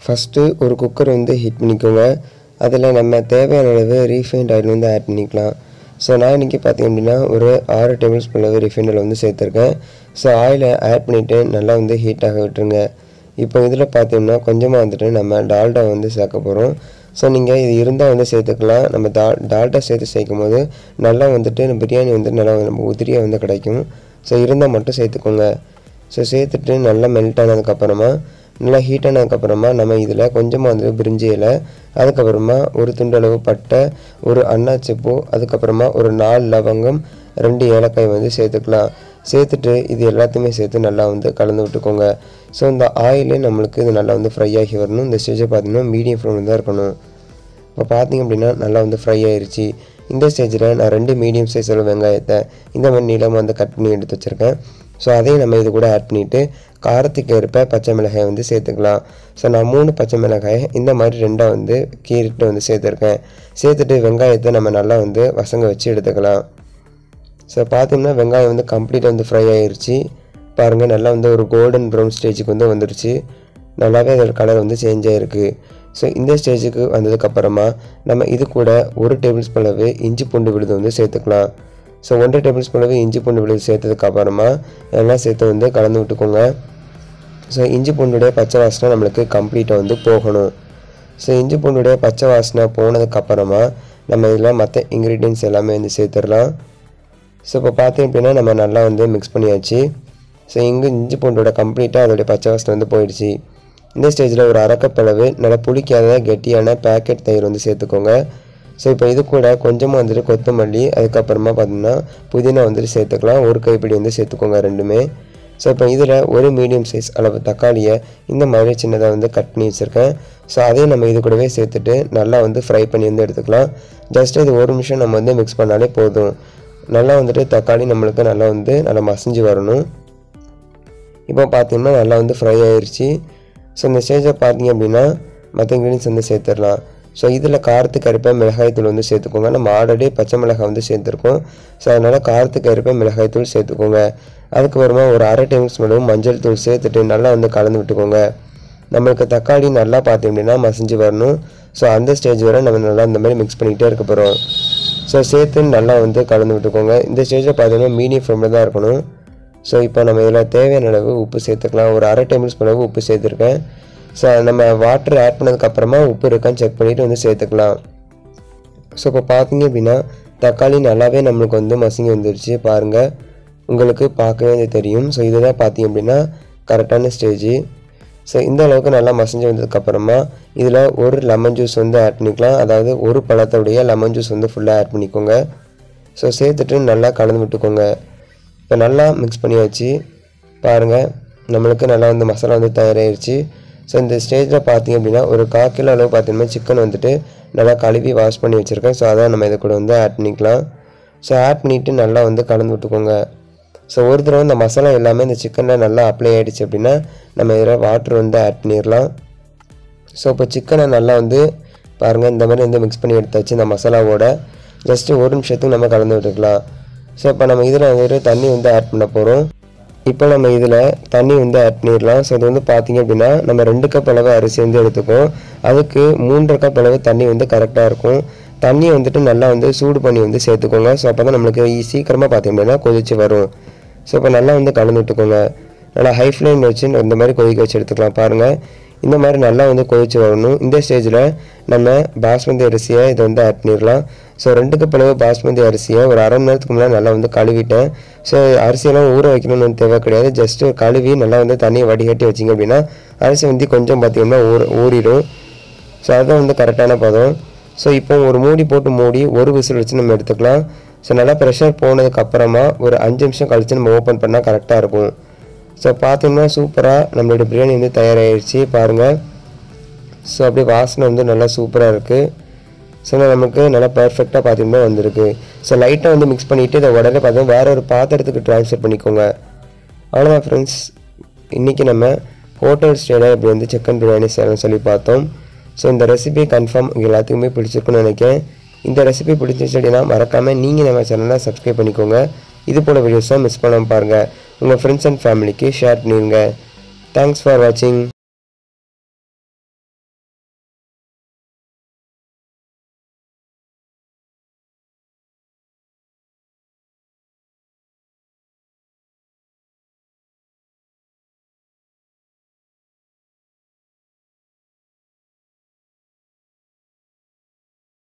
first ஒரு cooker வந்து heat பண்ணிக்கோங்க அதில் நம்ம தேவையான அளவு ரீஃபைண்ட் ஆயில் வந்து ஆட் பண்ணிக்கலாம் ஸோ நான் இன்றைக்கி பார்த்தீங்க அப்படின்னா ஒரு ஆறு டேபிள் ஸ்பூன் அளவு ரீஃபைண்ட் ஆயில் வந்து சேர்த்துருக்கேன் ஸோ ஆயிலை ஆட் பண்ணிவிட்டு நல்லா வந்து ஹீட் ஆக விட்டுருங்க இப்போ இதில் பார்த்தீங்கன்னா கொஞ்சமாக வந்துட்டு நம்ம டால்டா வந்து சேர்க்க போகிறோம் ஸோ நீங்கள் இது இருந்தால் வந்து சேர்த்துக்கலாம் நம்ம டா டால்டா சேர்த்து சேர்க்கும் போது நல்லா வந்துட்டு பிரியாணி வந்து நல்லா நம்ம உதிரியாக வந்து கிடைக்கும் ஸோ இருந்தால் மட்டும் சேர்த்துக்கோங்க ஸோ சேர்த்துட்டு நல்லா மெல்ட் ஆனதுக்கப்புறமா நல்லா ஹீட் ஆனதுக்கப்புறமா நம்ம இதில் கொஞ்சமாக வந்து பிரிஞ்சி இலை அதுக்கப்புறமா ஒரு துண்டளவு பட்டை ஒரு அன்னாச்சி பூ அதுக்கப்புறமா ஒரு நாலு லவங்கம் ரெண்டு ஏலக்காய் வந்து சேர்த்துக்கலாம் சேர்த்துட்டு இது எல்லாத்தையுமே சேர்த்து நல்லா வந்து கலந்து விட்டுக்கோங்க ஸோ இந்த ஆயிலே நம்மளுக்கு இது நல்லா வந்து ஃப்ரை ஆகி வரணும் இந்த ஸ்டேஜை பார்த்தீங்கன்னா மீடியம் ஃப்ளேமில் தான் இருக்கணும் இப்போ பார்த்தீங்க அப்படின்னா நல்லா வந்து ஃப்ரை ஆயிருச்சு இந்த ஸ்டேஜில் நான் ரெண்டு மீடியம் சைஸ் அளவு வெங்காயத்தை இந்த மாதிரி நீளமாக வந்து கட் பண்ணி எடுத்து வச்சுருக்கேன் ஸோ அதையும் நம்ம இது கூட ஆட் பண்ணிவிட்டு காரத்துக்கு ஏற்ப பச்சை மிளகாய் வந்து சேர்த்துக்கலாம் ஸோ நான் மூணு பச்சை மிளகாய் இந்த மாதிரி ரெண்டாக வந்து கீறிட்டு வந்து சேர்த்துருக்கேன் சேர்த்துட்டு வெங்காயத்தை நம்ம நல்லா வந்து வசங்க வச்சு எடுத்துக்கலாம் ஸோ பார்த்தோம்னா வெங்காயம் வந்து கம்ப்ளீட்டாக வந்து ஃப்ரை ஆயிருச்சு பாருங்கள் நல்லா வந்து ஒரு கோல்டன் ப்ரௌன் ஸ்டேஜுக்கு வந்து வந்துருச்சு நல்லாவே அதோட கலர் வந்து சேஞ்ச் ஆகிருக்கு ஸோ இந்த ஸ்டேஜுக்கு வந்ததுக்கப்புறமா நம்ம இது கூட ஒரு டேபிள் ஸ்பூன் அளவு இஞ்சி பூண்டு விழுது வந்து சேர்த்துக்கலாம் ஸோ ஒன்றரை டேபிள் ஸ்பூன் அளவு இஞ்சி பூண்டு விழுது சேர்த்ததுக்கப்புறமா எல்லாம் சேர்த்து வந்து கலந்து விட்டுக்கோங்க ஸோ இஞ்சி பூண்டுடைய பச்சை வாசனை நம்மளுக்கு கம்ப்ளீட்டாக வந்து போகணும் ஸோ இஞ்சி பூண்டுடைய பச்சை வாசனை போனதுக்கப்புறமா நம்ம இதில் மற்ற இன்க்ரீடியன்ஸ் எல்லாமே வந்து சேர்த்துடலாம் ஸோ இப்போ பார்த்தீங்க அப்படின்னா நம்ம நல்லா வந்து மிக்ஸ் பண்ணியாச்சு ஸோ இங்கே இஞ்சி பூண்டோட கம்ப்ளீட்டாக அதோடைய பச்சை வாசனை வந்து போயிடுச்சு இந்த ஸ்டேஜில் ஒரு அரைக்கப்பளவு நல்லா புளிக்காத கெட்டியான பேக்கெட் தயிர் வந்து சேர்த்துக்கோங்க ஸோ இப்போ இது கூட கொஞ்சமாக வந்துட்டு கொத்தமல்லி அதுக்கப்புறமா பார்த்தீங்கன்னா புதினா வந்துட்டு சேர்த்துக்கலாம் ஒரு கைப்பிடி வந்து சேர்த்துக்கோங்க ரெண்டுமே ஸோ இப்போ இதில் ஒரு மீடியம் சைஸ் அளவு தக்காளியை இந்த மாதிரி சின்னதாக வந்து கட் பண்ணி வச்சுருக்கேன் ஸோ அதையும் நம்ம இது கூடவே சேர்த்துட்டு நல்லா வந்து ஃப்ரை பண்ணி வந்து எடுத்துக்கலாம் ஜஸ்ட் இது ஒரு நிமிஷம் நம்ம வந்து மிக்ஸ் பண்ணாலே போதும் நல்லா வந்துட்டு தக்காளி நம்மளுக்கு நல்லா வந்து நல்லா மசிஞ்சு வரணும் இப்போ பார்த்தீங்கன்னா நல்லா வந்து ஃப்ரை ஆயிடுச்சு ஸோ இந்த ஸ்டேஜை பார்த்தீங்க அப்படின்னா மற்ற இன்க்ரீடியன்ஸ் வந்து சேர்த்துடலாம் ஸோ இதில் காரத்துக்கு அரிப்ப மிளகாய்த்தூள் வந்து சேர்த்துக்கோங்க நம்ம ஆல்ரெடி பச்சை மிளகாய் வந்து சேர்த்துருக்கோம் ஸோ அதனால் காரத்துக்கு அரிப்ப மிளகாய்த்தூள் சேர்த்துக்கோங்க அதுக்கப்புறமா ஒரு அரை டேபிள் ஸ்பூனும் மஞ்சள் தூள் சேர்த்துட்டு நல்லா வந்து கலந்து விட்டுக்கோங்க நம்மளுக்கு தக்காளி நல்லா பார்த்தீங்க அப்படின்னா மசிஞ்சு வரணும் ஸோ அந்த ஸ்டேஜ் வரை நம்ம நல்லா இந்த மாதிரி மிக்ஸ் பண்ணிக்கிட்டே இருக்க போகிறோம் ஸோ சேர்த்து நல்லா வந்து கலந்து விட்டுக்கோங்க இந்த ஸ்டேஜில் பார்த்தீங்கன்னா மீடியம் ஃப்ளேமில் தான் இருக்கணும் ஸோ இப்போ நம்ம இதில் தேவையான அளவு உப்பு சேர்த்துக்கலாம் ஒரு அரை டேபிள் ஸ்பூன் அளவு உப்பு சேர்த்துருக்கேன் ஸோ நம்ம வாட்டர் ஆட் பண்ணதுக்கப்புறமா உப்பு இருக்கான்னு செக் பண்ணிவிட்டு வந்து சேர்த்துக்கலாம் ஸோ இப்போ பார்த்தீங்க அப்படின்னா தக்காளி நல்லாவே நம்மளுக்கு வந்து மசிங்கி வந்துருச்சு பாருங்கள் உங்களுக்கு பார்க்கவே இது தெரியும் ஸோ இதுதான் பார்த்தீங்க அப்படின்னா கரெக்டான ஸ்டேஜ் ஸோ இந்த அளவுக்கு நல்லா மசிஞ்சு வந்ததுக்கப்புறமா இதில் ஒரு லெமன் ஜூஸ் வந்து ஆட் பண்ணிக்கலாம் அதாவது ஒரு பழத்தோடைய லெமன் ஜூஸ் வந்து ஃபுல்லாக ஆட் பண்ணிக்கோங்க ஸோ சேர்த்துட்டு நல்லா கலந்து விட்டுக்கோங்க இப்போ நல்லா மிக்ஸ் பண்ணியாச்சு பாருங்கள் நம்மளுக்கு நல்லா வந்து மசாலா வந்து தயாராகிருச்சு ஸோ இந்த ஸ்டேஜில் பார்த்தீங்க அப்படின்னா ஒரு கால் கிலோ அளவு பார்த்தீங்கன்னா சிக்கன் வந்துட்டு நல்லா கழுவி வாஷ் பண்ணி வச்சுருக்கேன் ஸோ அதான் நம்ம இதை கூட வந்து ஆட் பண்ணிக்கலாம் ஸோ ஆட் பண்ணிவிட்டு நல்லா வந்து கலந்து விட்டுக்கோங்க ஸோ ஒரு தடவை இந்த மசாலா எல்லாமே இந்த சிக்கனில் நல்லா அப்ளை ஆகிடுச்சு அப்படின்னா நம்ம இதில் வாட்டர் வந்து ஆட் பண்ணிடலாம் ஸோ இப்போ சிக்கனை நல்லா வந்து பாருங்கள் இந்த மாதிரி வந்து மிக்ஸ் பண்ணி எடுத்தாச்சு இந்த மசாலாவோட ஜஸ்ட்டு ஒரு நிமிஷத்துக்கு நம்ம கலந்து விட்டுக்கலாம் ஸோ இப்போ நம்ம இதில் வந்துட்டு தண்ணி வந்து ஆட் பண்ண போகிறோம் இப்போ நம்ம இதில் தண்ணி வந்து ஆட் பண்ணிடலாம் ஸோ இது வந்து பார்த்தீங்க அப்படின்னா நம்ம ரெண்டு கப் அளவு அரிசி வந்து எடுத்துக்கோம் அதுக்கு மூன்றரை கப் அளவு தண்ணி வந்து கரெக்டாக இருக்கும் தண்ணியை வந்துட்டு நல்லா வந்து சூடு பண்ணி வந்து சேர்த்துக்கோங்க ஸோ அப்போ தான் நம்மளுக்கு ஈ- சீக்கிரமாக பார்த்தீங்க அப்படின்னா கொதிச்சு வரும் ஸோ இப்போ நல்லா வந்து கலந்து விட்டுக்கோங்க நல்லா ஹை ஃப்ளேம் வச்சு இந்த மாதிரி கொதிக்க வச்சு எடுத்துக்கலாம் பாருங்கள் இந்த மாதிரி நல்லா வந்து கொதிச்சு வரணும் இந்த ஸ்டேஜில் நம்ம பாஸ்மதி அரிசியை இதை வந்து ஆட் பண்ணிடலாம் ஸோ ரெண்டு கப் அளவு பாஸ்மதி அரிசியை ஒரு அரை மணி நேரத்துக்கு முன்னாடி நல்லா வந்து கழுவிட்டேன் ஸோ அரிசியெல்லாம் ஊற வைக்கணும்னு வந்து தேவை கிடையாது ஜஸ்ட்டு கழுவி நல்லா வந்து தண்ணியை வடிகட்டி வச்சிங்க அப்படின்னா அரிசி வந்து கொஞ்சம் பார்த்தீங்கன்னா ஊற ஊறிடும் ஸோ அதுதான் வந்து கரெக்டான பதம் ஸோ இப்போ ஒரு மூடி போட்டு மூடி ஒரு விசில் வச்சு நம்ம எடுத்துக்கலாம் ஸோ நல்லா ப்ரெஷர் போனதுக்கு அப்புறமா ஒரு அஞ்சு நிமிஷம் கழிச்சு நம்ம ஓப்பன் பண்ணால் கரெக்டாக இருக்கும் ஸோ பார்த்தீங்கன்னா சூப்பராக நம்மளோட பிரியாணி வந்து தயாராகிடுச்சு பாருங்கள் ஸோ அப்படியே வாசனை வந்து நல்லா சூப்பராக இருக்குது ஸோ நமக்கு நல்லா பர்ஃபெக்டாக பார்த்தீங்கன்னா வந்திருக்கு ஸோ லைட்டாக வந்து மிக்ஸ் பண்ணிவிட்டு இதை உடனே பார்த்தீங்கன்னா வேற ஒரு பாத்திரத்துக்கு ட்ரான்ஸ்ஃபர் பண்ணிக்கோங்க அவ்வளோதான் ஃப்ரெண்ட்ஸ் இன்றைக்கி நம்ம ஹோட்டல் ஸ்டைலில் இப்படி வந்து சிக்கன் பிரியாணி செய்யணும்னு சொல்லி பார்த்தோம் ஸோ இந்த ரெசிபி கன்ஃபார்ம் உங்கள் எல்லாத்துக்குமே பிடிச்சிருக்குன்னு நினைக்கிறேன் இந்த ரெசிபி பிடிச்சிருச்சு அப்படின்னா மறக்காமல் நீங்கள் நம்ம சேனலை சப்ஸ்கிரைப் பண்ணிக்கோங்க இது போல் வீடியோஸை மிஸ் பண்ணாமல் பாருங்கள் உங்கள் ஃப்ரெண்ட்ஸ் அண்ட் ஃபேமிலிக்கு ஷேர் பண்ணிடுங்க தேங்க்ஸ் ஃபார் வாட்சிங்